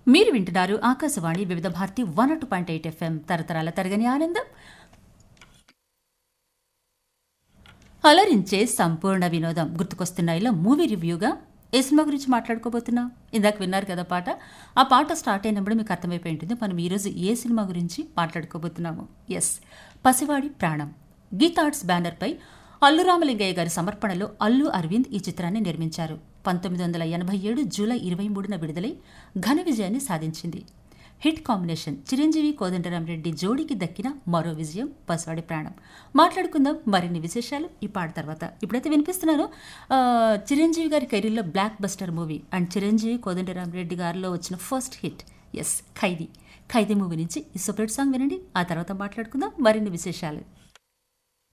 మీరు వింటున్నారు Akashvani Vividh Bharati one two point eight FM తరతరాల తరగని ఆనందం అలరించే సంపూర్ణ వినోదం గుర్తుకొస్తున్న ఇలా మూవీ రివ్యూగా ఏ సినిమా గురించి మాట్లాడుకోబోతున్నాం ఇందాక విన్నారు కదా పాట ఆ పాట స్టార్ట్ అయినప్పుడు మీకు అర్థమైపోయి ఉంటుంది మనం ఈరోజు ఏ సినిమా గురించి మాట్లాడుకోబోతున్నాము ఎస్ పసివాడి ప్రాణం గీతా ఆర్ట్స్ బ్యానర్పై అల్లు రామలింగయ్య గారి సమర్పణలో అల్లు అరవింద్ ఈ చిత్రాన్ని నిర్మించారు పంతొమ్మిది వందల ఎనభై ఏడు జూలై ఇరవై మూడున విడుదలై ఘన విజయాన్ని సాధించింది హిట్ కాంబినేషన్ చిరంజీవి కోదండరామరెడ్డి జోడీకి దక్కిన మరో విజయం పసివాడి ప్రాణం మాట్లాడుకుందాం మరిన్ని విశేషాలు ఈ పాట తర్వాత ఇప్పుడైతే వినిపిస్తున్నాను ఆ, చిరంజీవి గారి కెరీర్లో blockbuster movie and Chiranjeevi Kodandarami Reddy గారిలో వచ్చిన first hit is Khaidi Khaidi movie నుంచి ఈ సపరేట్ సాంగ్ వినండి ఆ తర్వాత మాట్లాడుకుందాం మరిన్ని విశేషాలు